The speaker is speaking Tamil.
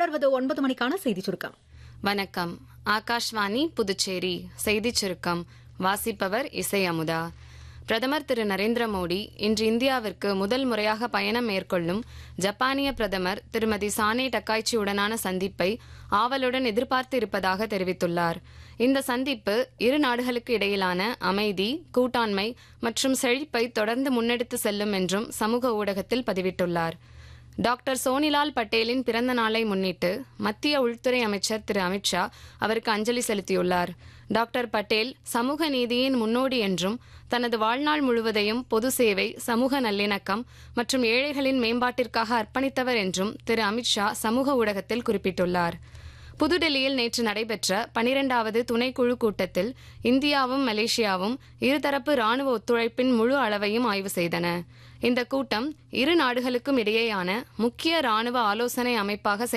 தொடர்வது ஒன்பது மணிக்கான செய்தி சுருக்கம் வணக்கம் ஆகாஷ்வாணி புதுச்சேரி செய்திச் சுருக்கம் வாசிப்பவர் இசை அமுதா பிரதமர் திரு நரேந்திர மோடி இன்று இந்தியாவிற்கு முதல் முறையாக பயணம் மேற்கொள்ளும் ஜப்பானிய பிரதமர் திருமதி சானே டக்காய்ச்சியுடனான சந்திப்பை ஆவலுடன் எதிர்பார்த்து இருப்பதாக தெரிவித்துள்ளார் இந்த சந்திப்பு இரு நாடுகளுக்கு இடையிலான அமைதி கூட்டாண்மை மற்றும் செழிப்பை தொடர்ந்து முன்னெடுத்து செல்லும் என்றும் சமூக ஊடகத்தில் பதிவிட்டுள்ளார் டாக்டர் சோனிலால் பட்டேலின் பிறந்த நாளை முன்னிட்டு மத்திய உள்துறை அமைச்சர் திரு அமித்ஷா அவருக்கு அஞ்சலி செலுத்தியுள்ளார் டாக்டர் பட்டேல் சமூக நீதியின் முன்னோடி என்றும் தனது வாழ்நாள் முழுவதையும் பொது சேவை சமூக நல்லிணக்கம் மற்றும் ஏழைகளின் மேம்பாட்டிற்காக அர்ப்பணித்தவர் என்றும் திரு அமித்ஷா சமூக ஊடகத்தில் குறிப்பிட்டுள்ளார் புதுடெல்லியில் நேற்று நடைபெற்ற பனிரெண்டாவது துணைக்குழு கூட்டத்தில் இந்தியாவும் மலேசியாவும் இருதரப்பு ராணுவ ஒத்துழைப்பின் முழு அளவையும் ஆய்வு செய்தன இந்த கூட்டம் இரு நாடுகளுக்கும் இடையேயான முக்கிய ராணுவ ஆலோசனை அமைப்பாக